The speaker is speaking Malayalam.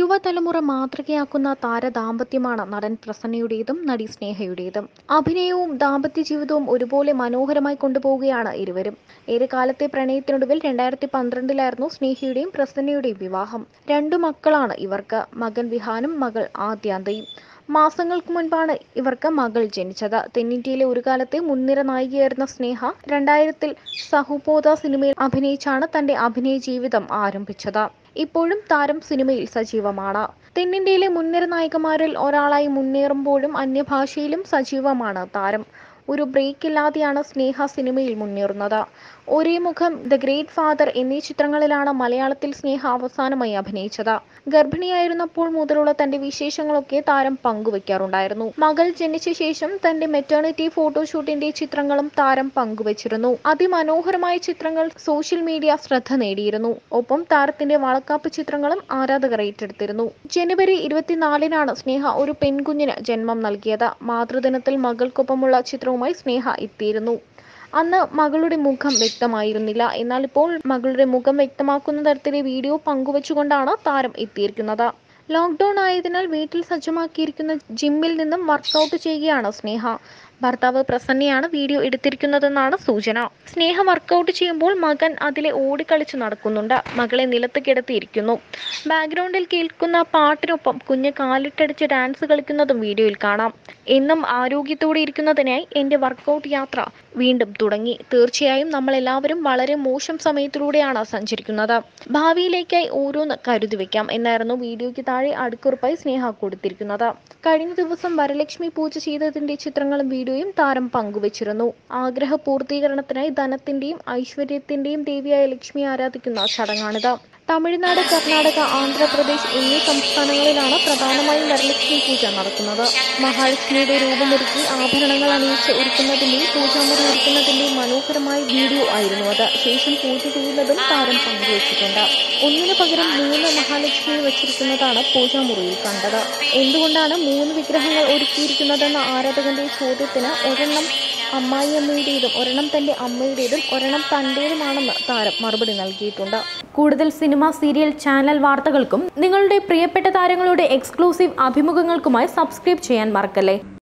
യുവതലമുറ മാതൃകയാക്കുന്ന താരദാമ്പത്യമാണ് നടൻ പ്രസന്നയുടേതും നടി സ്നേഹയുടേതും അഭിനയവും ദാമ്പത്യ ജീവിതവും ഒരുപോലെ മനോഹരമായി കൊണ്ടുപോവുകയാണ് ഇരുവരും ഏറെക്കാലത്തെ പ്രണയത്തിനൊടുവിൽ രണ്ടായിരത്തി പന്ത്രണ്ടിലായിരുന്നു സ്നേഹയുടെയും പ്രസന്നയുടെയും വിവാഹം രണ്ടു മക്കളാണ് ഇവർക്ക് മകൻ വിഹാനും മകൾ ആദ്യാന്തയും മാസങ്ങൾക്ക് മുൻപാണ് ഇവർക്ക് മകൾ ജനിച്ചത് തെന്നിന്ത്യയിലെ ഒരു കാലത്തെ മുൻനിര നായികയായിരുന്ന സ്നേഹ രണ്ടായിരത്തിൽ സഹുപോത സിനിമയിൽ അഭിനയിച്ചാണ് തന്റെ അഭിനയ ജീവിതം ആരംഭിച്ചത് ഇപ്പോഴും താരം സിനിമയിൽ സജീവമാണ് തെന്നിന്ത്യയിലെ മുൻനിര നായികമാരിൽ ഒരാളായി മുന്നേറുമ്പോഴും അന്യഭാഷയിലും സജീവമാണ് താരം ഒരു ബ്രേക്ക് ഇല്ലാതെയാണ് സ്നേഹ സിനിമയിൽ മുന്നേറുന്നത് ഒരേ മുഖം ദ ഗ്രേറ്റ് ഫാദർ എന്നീ ചിത്രങ്ങളിലാണ് മലയാളത്തിൽ സ്നേഹ അവസാനമായി അഭിനയിച്ചത് ഗർഭിണിയായിരുന്നപ്പോൾ മുതലുള്ള തന്റെ വിശേഷങ്ങളൊക്കെ താരം പങ്കുവെക്കാറുണ്ടായിരുന്നു മകൾ ജനിച്ച ശേഷം തന്റെ മെറ്റേണിറ്റി ഫോട്ടോഷൂട്ടിന്റെ ചിത്രങ്ങളും താരം പങ്കുവച്ചിരുന്നു അതിമനോഹരമായ ചിത്രങ്ങൾ സോഷ്യൽ മീഡിയ ശ്രദ്ധ നേടിയിരുന്നു ഒപ്പം താരത്തിന്റെ വളക്കാപ്പ് ചിത്രങ്ങളും ആരാധകർ ഏറ്റെടുത്തിരുന്നു ജനുവരി ഇരുപത്തിനാലിനാണ് സ്നേഹ ഒരു പെൺകുഞ്ഞിന് ജന്മം നൽകിയത് മാതൃദിനത്തിൽ മകൾക്കൊപ്പമുള്ള ചിത്രവുമായി സ്നേഹ എത്തിയിരുന്നു അന്ന് മകളുടെ മുഖം വ്യക്തമായിരുന്നില്ല എന്നാൽ ഇപ്പോൾ മകളുടെ മുഖം വ്യക്തമാക്കുന്ന തരത്തിലെ വീഡിയോ പങ്കുവച്ചുകൊണ്ടാണ് താരം എത്തിയിരിക്കുന്നത് ലോക്ക്ഡൌൺ ആയതിനാൽ വീട്ടിൽ സജ്ജമാക്കിയിരിക്കുന്ന ജിമ്മിൽ നിന്നും വർക്കൗട്ട് ചെയ്യുകയാണ് സ്നേഹ ഭർത്താവ് പ്രസന്നയാണ് വീഡിയോ എടുത്തിരിക്കുന്നതെന്നാണ് സൂചന സ്നേഹ വർക്കൗട്ട് ചെയ്യുമ്പോൾ മകൻ അതിലെ ഓടിക്കളിച്ച് നടക്കുന്നുണ്ട് മകളെ നിലത്ത് കിടത്തിയിരിക്കുന്നു ബാക്ക്ഗ്രൗണ്ടിൽ കേൾക്കുന്ന പാട്ടിനൊപ്പം കുഞ്ഞ് കാലിട്ടടിച്ച് ഡാൻസ് കളിക്കുന്നതും വീഡിയോയിൽ കാണാം എന്നും ആരോഗ്യത്തോടെ ഇരിക്കുന്നതിനായി എൻ്റെ വർക്കൗട്ട് യാത്ര വീണ്ടും തുടങ്ങി തീർച്ചയായും നമ്മൾ എല്ലാവരും വളരെ മോശം സമയത്തിലൂടെയാണ് സഞ്ചരിക്കുന്നത് ഭാവിയിലേക്കായി ഓരോന്ന് കരുതി വെക്കാം എന്നായിരുന്നു വീഡിയോയ്ക്ക് താഴെ അടുക്കുറിപ്പായി സ്നേഹ കൊടുത്തിരിക്കുന്നത് കഴിഞ്ഞ ദിവസം വരലക്ഷ്മി പൂജ ചെയ്തതിന്റെ ചിത്രങ്ങളും വീഡിയോയും താരം പങ്കുവച്ചിരുന്നു ആഗ്രഹ പൂർത്തീകരണത്തിനായി ധനത്തിന്റെയും ഐശ്വര്യത്തിന്റെയും ദേവിയായ ലക്ഷ്മി ആരാധിക്കുന്ന ചടങ്ങാണിത് തമിഴ്നാട് കർണാടക ആന്ധ്രാപ്രദേശ് എന്നീ സംസ്ഥാനങ്ങളിലാണ് പ്രധാനമായും വരലക്ഷ്മി പൂജ നടക്കുന്നത് മഹാലക്ഷ്മിയുടെ രൂപമൊരുക്കി ആഭരണങ്ങൾ അണിയിച്ച് ഒരുക്കുന്നതിന്റെയും പൂജാമുറി ഒരുക്കുന്നതിന്റെയും മനോഹരമായ വീഡിയോ ആയിരുന്നു അത് ശേഷം പൂജ ചെയ്യുന്നതും താരം പങ്കുവച്ചിട്ടുണ്ട് ഒന്നിനു പകരം മൂന്ന് മഹാലക്ഷ്മിയെ വച്ചിരിക്കുന്നതാണ് പൂജാമുറിയിൽ കണ്ടത് എന്തുകൊണ്ടാണ് മൂന്ന് വിഗ്രഹങ്ങൾ ഒരുക്കിയിരിക്കുന്നതെന്ന ആരാധകന്റെ ചോദ്യത്തിന് ഒരെണ്ണം അമ്മായിയമ്മയുടേതും ഒരെണ്ണം തന്റെ അമ്മയുടേതും ഒരെണ്ണം തന്റേതുമാണെന്ന് താരം മറുപടി നൽകിയിട്ടുണ്ട് കൂടുതൽ സിനിമ സീരിയൽ ചാനൽ വാർത്തകൾക്കും നിങ്ങളുടെ പ്രിയപ്പെട്ട താരങ്ങളുടെ എക്സ്ക്ലൂസീവ് അഭിമുഖങ്ങൾക്കുമായി സബ്സ്ക്രൈബ് ചെയ്യാൻ മറക്കല്ലേ